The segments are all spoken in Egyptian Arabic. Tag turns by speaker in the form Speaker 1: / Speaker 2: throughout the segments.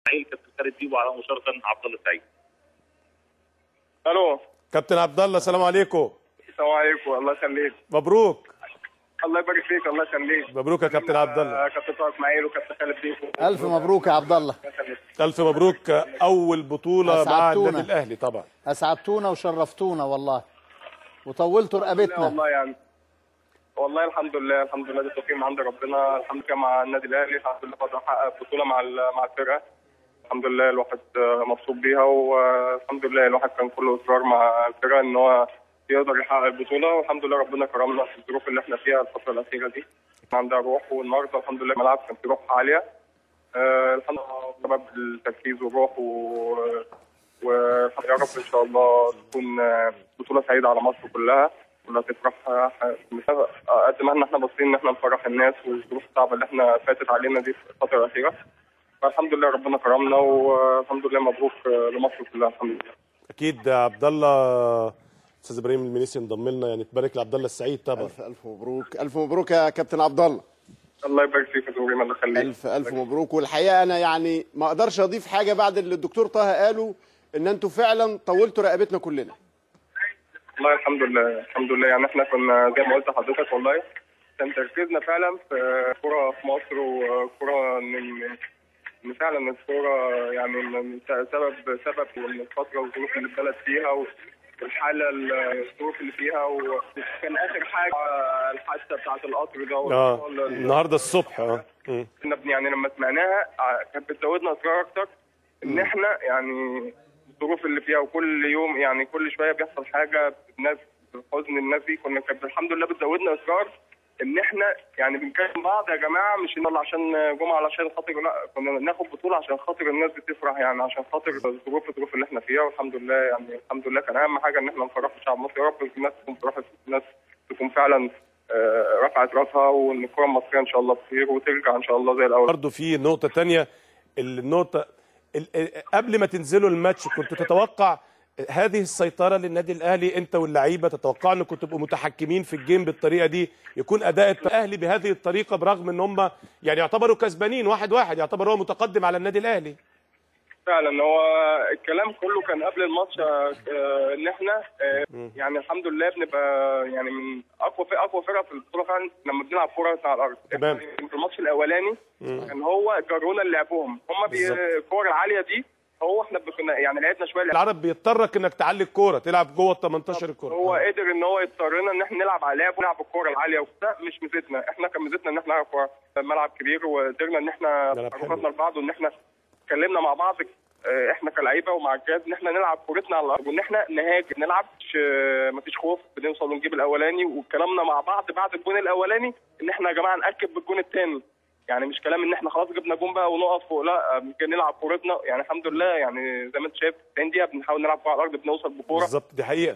Speaker 1: اسماعيل كابتن خالد بيبو على مشاركه عبد الله السعيد
Speaker 2: الو
Speaker 3: كابتن عبد الله السلام عليكم
Speaker 2: السلام عليكم الله يخليك
Speaker 3: مبروك
Speaker 2: الله يبارك فيك الله يخليك
Speaker 3: مبروك يا كابتن عبد الله
Speaker 2: آه، كابتن طارق اسماعيل وكابتن خالد بيكو
Speaker 4: الف مبروك يا عبد الله
Speaker 2: الله يخليك
Speaker 3: الف مبروك اول بطوله مع
Speaker 4: أسعدتونا.
Speaker 3: النادي الاهلي طبعا
Speaker 4: اسعدتونا وشرفتونا والله وطولتوا
Speaker 2: لا
Speaker 4: رقبتنا
Speaker 2: والله يعني والله الحمد لله الحمد لله ده توفيق من عند ربنا الحمد لله مع النادي الاهلي الحمد لله قدر نحقق بطوله مع ال- مع الفرقه الحمد لله الواحد آه، مبسوط بيها والحمد لله الواحد كان كله اصرار مع الفرقه ان هو يقدر يحقق البطوله والحمد لله ربنا كرمنا في الظروف اللي احنا فيها الفتره الاخيره دي كان عندها روح والنهارده الحمد لله الملعب كان فيه روح عاليه آه، الحمد لله سبب التركيز والروح و ويا رب ان شاء الله تكون آه، بطوله سعيده على مصر كلها كلها تفرح آه، مش قد ما احنا احنا باصين ان احنا نفرح الناس والظروف الصعبه اللي احنا فاتت علينا دي في الفتره الاخيره فالحمد لله ربنا كرمنا والحمد لله مبروك آه، لمصر كلها الحمد لله
Speaker 3: اكيد عبد الله استاذ ابراهيم المنيسي انضم لنا يعني تبارك لعبد الله السعيد طبعا
Speaker 4: الف الف مبروك الف مبروك يا كابتن عبد الله
Speaker 2: الله يبارك فيك يا دوري الله يخليك
Speaker 4: الف الف مبروك والحقيقه انا يعني ما اقدرش اضيف حاجه بعد اللي الدكتور طه قاله ان انتوا فعلا طولتوا رقبتنا كلنا
Speaker 2: والله الحمد لله الحمد لله يعني احنا كنا زي ما قلت لحضرتك والله كان تركيزنا فعلا في كرة في مصر وكرة ان ان فعلا الكرة يعني من سبب سبب من الفترة والظروف اللي البلد فيها والحالة الظروف اللي فيها وكان آخر حاجة الحادثة بتاعت القطر ده
Speaker 3: اه النهارده الصبح اه مم.
Speaker 2: كنا بن- يعني لما سمعناها ع- كانت بتزودنا اصرار اكتر ان احنا يعني الظروف اللي فيها وكل يوم يعني كل شويه بيحصل حاجه الناس حزن الناس دي كنا كانت الحمد لله بتزودنا اصرار ان احنا يعني بنكلم بعض يا جماعه مش إن عشان جمعه علشان خاطر لا كنا ناخد بطوله عشان خاطر الناس دي تفرح يعني عشان خاطر الظروف الظروف اللي احنا فيها والحمد لله يعني الحمد لله كان اهم حاجه ان احنا نفرح الشعب المصري يا رب الناس تكون فرحت الناس تكون فعلا آه، رفعت راسها وان الكره المصريه ان شاء الله بخير وترجع ان شاء الله زي الاول
Speaker 3: برضه في نقطة تانية النقطة ال- ال- قبل ما تنزلوا الماتش كنت تتوقع هذه السيطرة للنادي الأهلي أنت واللعيبة تتوقع أنكم تبقوا متحكمين في الجيم بالطريقة دي يكون أداء الأهلي بهذه الطريقة برغم أن هم يعني يعتبروا كسبانين واحد واحد يعتبر هو متقدم على النادي الأهلي
Speaker 2: فعلا هو الكلام كله كان قبل الماتش آه، آه، ان احنا آه، يعني الحمد لله بنبقى يعني من اقوى فرقه اقوى فرقه في البطوله فعلا لما بنلعب كوره على الارض
Speaker 3: تمام.
Speaker 2: يعني في الماتش الاولاني كان هو جرونا اللي لعبوهم هم بي-
Speaker 3: بالظبط.
Speaker 2: الكور العاليه دي هو احنا كنا يعني لعبنا شويه
Speaker 3: العرب بيضطرك انك تعلي الكوره تلعب جوه ال 18 الكوره
Speaker 2: هو قدر ان هو يضطرنا ان احنا نلعب على لعب ونلعب الكوره العاليه وده مش ميزتنا احنا كان ميزتنا ان احنا نلعب كوره ملعب كبير وقدرنا ان احنا
Speaker 3: نلعب حلو.
Speaker 2: رفضنا لبعض وان احنا اتكلمنا مع بعض اه، احنا كلعيبه ومع الجهاز ان احنا نلعب كورتنا على الارض وان احنا نهاجم نلعب مش اه، مفيش خوف بنوصل ونجيب الاولاني وكلامنا مع بعض بعد الجون الاولاني ان احنا يا جماعه ناكد بالجون الثاني يعني مش كلام ان احنا خلاص جبنا جون بقى ونقف فوق لا ممكن نلعب كورتنا يعني الحمد لله يعني زي ما انت شايف 90 دقيقه بنحاول نلعب كوره على الارض بنوصل بكوره
Speaker 3: بالظبط دي حقيقه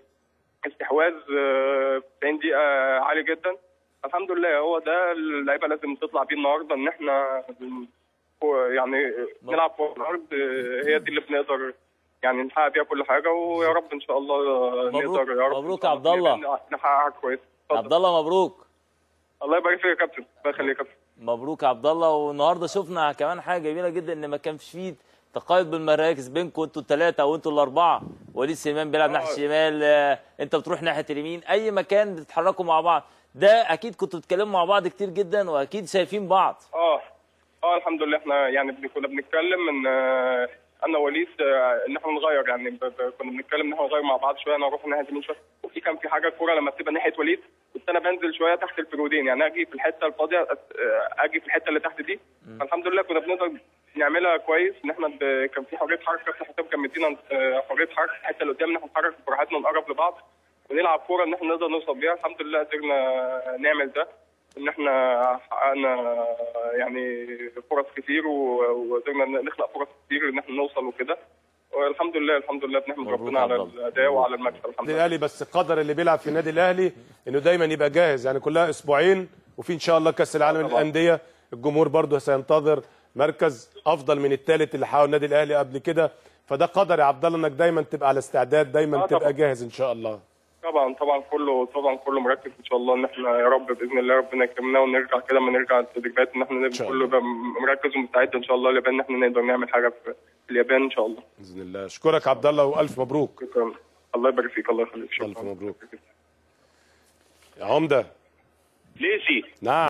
Speaker 2: استحواذ آه، 90 دقيقة عالي جدا الحمد لله هو ده اللعيبة لازم تطلع بيه النهارده ان احنا هو يعني نلعب فوق الارض آه، هي دي اللي بنقدر يعني نحقق بيها كل حاجة ويا رب ان شاء الله آه،
Speaker 5: مبروك-
Speaker 2: نقدر يا رب
Speaker 5: مبروك
Speaker 2: إن
Speaker 5: يا
Speaker 2: شاء
Speaker 5: عبد الله.
Speaker 2: الله نحققها كويس اتفضل.
Speaker 5: عبد الله مبروك
Speaker 2: الله يبارك فيك يا كابتن الله يخليك يا كابتن
Speaker 5: مبروك يا عبد الله والنهارده شفنا كمان حاجه جميله جدا ان ما كانش فيه تقايض بالمراكز بينكم انتوا الثلاثه او انتوا الاربعه وليد سليمان بيلعب ناحيه الشمال آه، انت بتروح ناحيه اليمين اي مكان بتتحركوا مع بعض ده اكيد كنتوا بتتكلموا مع بعض كتير جدا واكيد شايفين بعض
Speaker 2: اه اه الحمد لله احنا يعني بن- كنا بنتكلم ان آه، انا ووليد آه، ان احنا نغير يعني ب- ب- كنا بنتكلم ان احنا نغير مع بعض شويه انا اروح ناحيه اليمين شويه وفي كان في حاجه الكوره لما بتبقى ناحيه وليد كنت انا بنزل شويه تحت الفرودين يعني اجي في الحته الفاضيه أس- آه، اجي في الحته اللي تحت دي فالحمد لله كنا بنقدر نعملها كويس ان احنا ب- كان في حريه حركه كابتن حسام كان مدينا آه، حريه حركه الحته اللي قدام ان احنا نتحرك براحتنا ونقرب لبعض ونلعب كوره ان احنا نقدر نوصل بيها الحمد لله قدرنا نعمل ده ان احنا حققنا يعني فرص كتير و- وقدرنا نخلق فرص كتير ان احنا نوصل وكده والحمد لله الحمد لله بنحمد
Speaker 5: مبروك
Speaker 2: ربنا
Speaker 5: يا
Speaker 2: على
Speaker 5: عبد الله.
Speaker 2: الاداء وعلى المكسب الحمد
Speaker 3: النادي
Speaker 2: لله
Speaker 3: الاهلي بس قدر اللي بيلعب في النادي الاهلي انه دايما يبقى جاهز يعني كلها اسبوعين وفي ان شاء الله كاس العالم
Speaker 2: طبعا.
Speaker 3: للانديه الجمهور برضه سينتظر مركز افضل من الثالث اللي حققه النادي الاهلي قبل كده فده قدر يا عبد الله انك دايما تبقى على استعداد دايما
Speaker 2: آه
Speaker 3: تبقى
Speaker 2: طبعا.
Speaker 3: جاهز ان شاء الله
Speaker 2: طبعا طبعا كله طبعا كله مركز ان شاء الله ان احنا يا رب باذن الله ربنا يكرمنا ونرجع كده لما نرجع التدريبات ان احنا نبقى
Speaker 3: شاء
Speaker 2: كله يبقى مركز ومستعد ان شاء الله اليابان ان احنا نقدر نعمل حاجه في في اليابان ان شاء الله
Speaker 3: باذن الله اشكرك عبد الله والف مبروك
Speaker 2: شكرا الله يبارك فيك الله يخليك شكرا
Speaker 3: الف مبروك يا عمده
Speaker 1: ليسي
Speaker 3: نعم